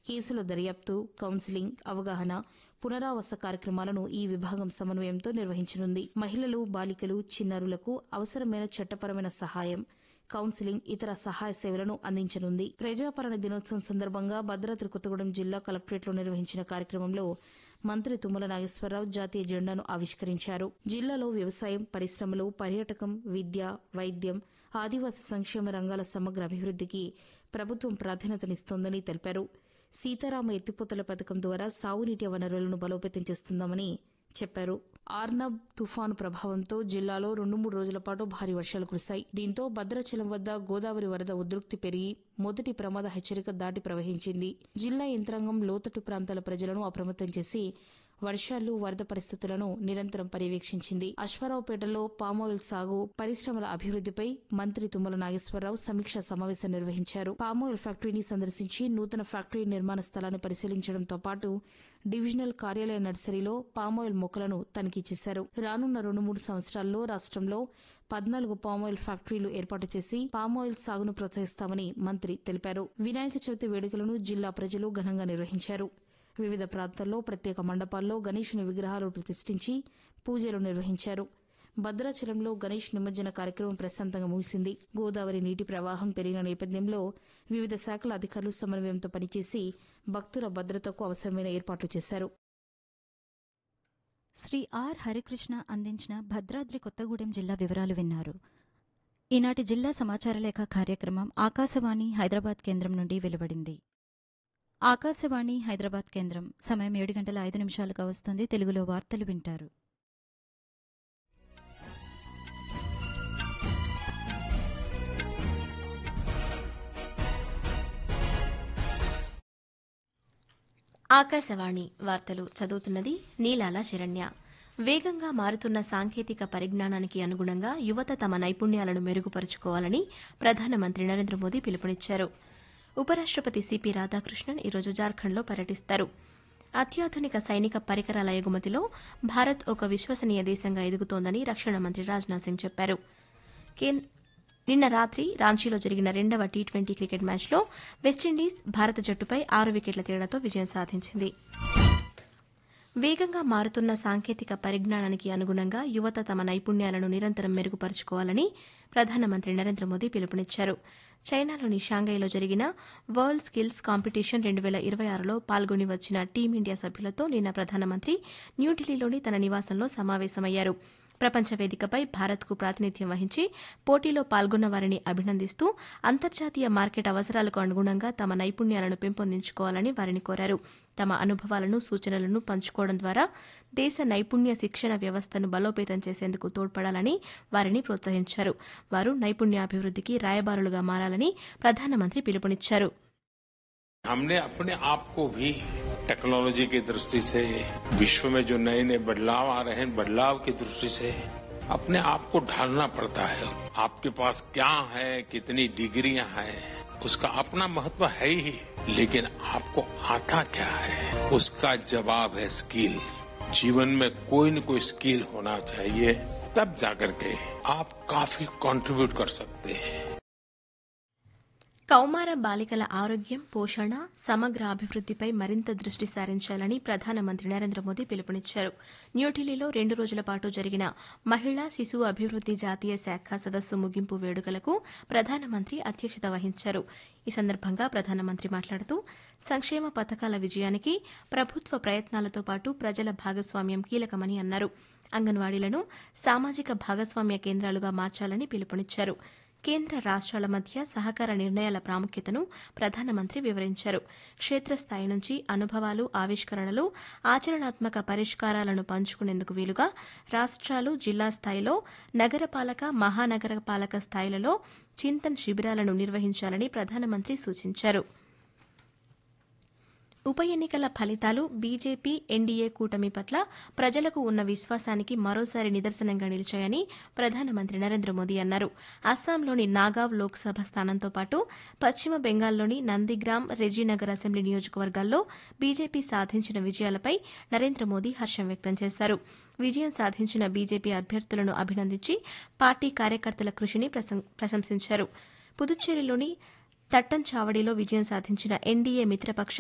కేసుల దర్యాప్తు కౌన్సిలింగ్ అవగాహన పునరావాస కార్యక్రమాలను ఈ విభాగం సమన్వయంతో నిర్వహించనుంది మహిళలు బాలికలు చిన్నారులకు అవసరమైన చట్టపరమైన సహాయం కౌన్సిలింగ్ ఇతర సహాయ సేవలను అందించనుంది ప్రజాపాలన దినోత్సవం సందర్భంగా భద్రాద్రి కొత్తగూడెం జిల్లా కలెక్టరేట్లో నిర్వహించిన కార్యక్రమంలో మంత్రి తుమ్మల నాగేశ్వరరావు జాతీయ జెండాను ఆవిష్కరించారు జిల్లాలో వ్యవసాయం పరిశ్రమలు పర్యాటకం విద్య వైద్యం ఆదివాసీ సంక్షేమ రంగాల సమగ్ర అభివృద్దికి ప్రభుత్వం ప్రాధాన్యతనిస్తోందని తెలిపారు సీతారామ ఎత్తిపోతల పథకం ద్వారా సాగునీటి వనరులను బలోపేతం చేస్తుందామని చెప్పారు ఆర్నబ్ తుఫాను ప్రభావంతో జిల్లాలో రెండు మూడు రోజుల పాటు భారీ వర్షాలు కురిశాయి దీంతో భద్రాచలం వద్ద గోదావరి వరద ఉధృక్తి పెరిగి మొదటి ప్రమాద హెచ్చరిక దాటి ప్రవహించింది జిల్లా యంత్రాంగం లోతట్టు ప్రాంతాల ప్రజలను అప్రమత్తం చేసి వర్షాలు వరద పరిస్థితులను నిరంతరం పర్యవేక్షించింది అశ్వారావుపేటలో పామాయిల్ సాగు పరిశ్రమల అభివృద్దిపై మంత్రి తుమ్మల నాగేశ్వరరావు సమీక్షా సమావేశం నిర్వహించారు పామాయిల్ ఫ్యాక్టరీని సందర్శించి నూతన ఫ్యాక్టరీ నిర్మాణ స్థలాన్ని పరిశీలించడంతో పాటు డివిజనల్ కార్యాలయ నర్సరీలో పామాయిల్ మొక్కలను తనిఖీ చేశారు రానున్న రెండు మూడు సంవత్సరాల్లో రాష్ట్రంలో పద్నాలుగు పామాయిల్ ఫ్యాక్టరీలు ఏర్పాటు చేసి పామాయిల్ సాగును ప్రోత్సహిస్తామని మంత్రి తెలిపారు వినాయక చవితి వేడుకలను జిల్లా ప్రజలు ఘనంగా నిర్వహించారు వివిధ ప్రాంతాల్లో ప్రత్యేక మండపాల్లో గణేశుని విగ్రహాలు ప్రతిష్ఠించి పూజలు నిర్వహించారు భద్రాచలంలో గణేష్ నిమజ్జన కార్యక్రమం ప్రశాంతంగా ముగిసింది గోదావరి నీటి ప్రవాహం పెరిగిన నేపథ్యంలో వివిధ శాఖల అధికారులు సమన్వయంతో పనిచేసి భక్తుల భద్రతకు అవసరమైన ఏర్పాట్లు చేశారు శ్రీ ఆర్ హరికృష్ణ అందించిన భద్రాద్రి కొత్తగూడెం జిల్లా వివరాలు విన్నారు ఈనాటి జిల్లా సమాచార లేఖ కార్యక్రమం ఆకాశవాణి హైదరాబాద్ కేంద్రం నుండి వెలువడింది ఆకాశవాణి హైదరాబాద్ కేంద్రం సమయం ఏడు గంటల ఐదు నిమిషాలుగా వస్తుంది తెలుగులో వార్తలు వింటారు ఆకాశవాణి వార్తలు చదువుతున్నది నీలాల శరణ్య వేగంగా మారుతున్న సాంకేతిక పరిజ్ఞానానికి అనుగుణంగా యువత తమ నైపుణ్యాలను మెరుగుపరుచుకోవాలని ప్రధానమంత్రి నరేంద్ర మోదీ పిలుపునిచ్చారు ఉపరాష్టపతి సిపి రాధాకృష్ణన్ ఈరోజు జార్ఖండ్లో పర్యటిస్తారు అత్యాధునిక సైనిక పరికరాల ఎగుమతిలో భారత్ ఒక విశ్వసనీయ దేశంగా ఎదుగుతోందని రక్షణ మంత్రి రాజ్నాథ్ సింగ్ చెప్పారు కేన్- నిన్న రాత్రి రాంచీలో జరిగిన రెండవ టీ ట్వంటీ క్రికెట్ మ్యాచ్లో వెస్టిండీస్ భారత జట్టుపై ఆరు వికెట్ల తేడాతో విజయం సాధించింది వేగంగా మారుతున్న సాంకేతిక పరిజ్ఞానానికి అనుగుణంగా యువత తమ నైపుణ్యాలను నిరంతరం మెరుగుపరుచుకోవాలని ప్రధానమంత్రి నరేంద్ర మోదీ పిలుపునిచ్చారు చైనాలోని షాంఘైలో జరిగిన వరల్డ్ స్కిల్స్ కాంపిటీషన్ రెండు వేల ఇరవై ఆరులో పాల్గొని వచ్చిన టీమిండియా సభ్యులతో నిన్న ప్రధానమంత్రి న్యూఢిల్లీలోని తన నివాసంలో సమావేశమయ్యారు ప్రపంచ వేదికపై భారత్కు ప్రాతినిధ్యం వహించి పోటీలో పాల్గొన్న వారిని అభినందిస్తూ అంతర్జాతీయ మార్కెట్ అవసరాలకు అనుగుణంగా తమ నైపుణ్యాలను పెంపొందించుకోవాలని వారిని కోరారు తమ అనుభవాలను సూచనలను పంచుకోవడం ద్వారా దేశ నైపుణ్య శిక్షణ వ్యవస్థను బలోపేతం చేసేందుకు తోడ్పడాలని వారిని ప్రోత్సహించారు వారు నైపుణ్యాభివృద్ధికి రాయబారులుగా మారాలని ప్రధానమంత్రి పిలుపునిచ్చారు हमने अपने आप को भी टेक्नोलॉजी की दृष्टि से विश्व में जो नए नए बदलाव आ रहे हैं बदलाव की दृष्टि से अपने आप को ढालना पड़ता है आपके पास क्या है कितनी डिग्रियां हैं उसका अपना महत्व है ही लेकिन आपको आता क्या है उसका जवाब है स्किल जीवन में कोई न कोई स्किल होना चाहिए तब जाकर के आप काफी कंट्रीब्यूट कर सकते हैं కౌమార బాలికల ఆరోగ్యం పోషణ సమగ్ర అభివృద్దిపై మరింత దృష్టి సారించాలని ప్రధానమంత్రి నరేంద్ర మోదీ పిలుపునిచ్చారు న్యూఢిల్లీలో రెండు రోజుల పాటు జరిగిన మహిళా శిశు అభివృద్ది జాతీయ శాఖ సదస్సు ముగింపు వేడుకలకు ప్రధానమంత్రి అధ్యక్షత వహించారు ఈ సందర్భంగా ప్రధానమంత్రి మాట్లాడుతూ సంక్షేమ పథకాల విజయానికి ప్రభుత్వ ప్రయత్నాలతో పాటు ప్రజల భాగస్వామ్యం కీలకమని అన్నారు అంగన్వాడీలను సామాజిక భాగస్వామ్య కేంద్రాలుగా మార్చాలని పిలుపునిచ్చారు కేంద్ర రాష్ట్రాల మధ్య సహకార నిర్ణయాల ప్రాముఖ్యతను ప్రధానమంత్రి వివరించారు క్షేత్రస్థాయి నుంచి అనుభవాలు ఆవిష్కరణలు ఆచరణాత్మక పరిష్కారాలను పంచుకునేందుకు వీలుగా రాష్ట్రాలు జిల్లా స్థాయిలో నగరపాలక మహానగరపాలక స్థాయిలలో చింతన్ శిబిరాలను నిర్వహించాలని ప్రధానమంత్రి సూచించారు ఉప ఎన్నికల ఫలితాలు బీజేపీ ఎన్డీఏ కూటమి పట్ల ప్రజలకు ఉన్న విశ్వాసానికి మరోసారి నిదర్శనంగా నిలిచాయని ప్రధానమంత్రి నరేంద్ర మోదీ అన్నారు అస్సాంలోని నాగావ్ లోక్సభ స్థానంతో పాటు పశ్చిమ బెంగాల్లోని నందిగ్రామ్ రెజీనగర్ అసెంబ్లీ నియోజకవర్గాల్లో బీజేపీ సాధించిన విజయాలపై నరేంద్ర మోదీ హర్షం వ్యక్తం చేశారు విజయం సాధించిన బీజేపీ అభ్యర్థులను అభినందించి పార్టీ కార్యకర్తల కృషిని ప్రశం- ప్రశంసించారు పుదుచ్చేరిలోని తట్టంచావడిలో విజయం సాధించిన ఎన్డీఏ మిత్రపక్ష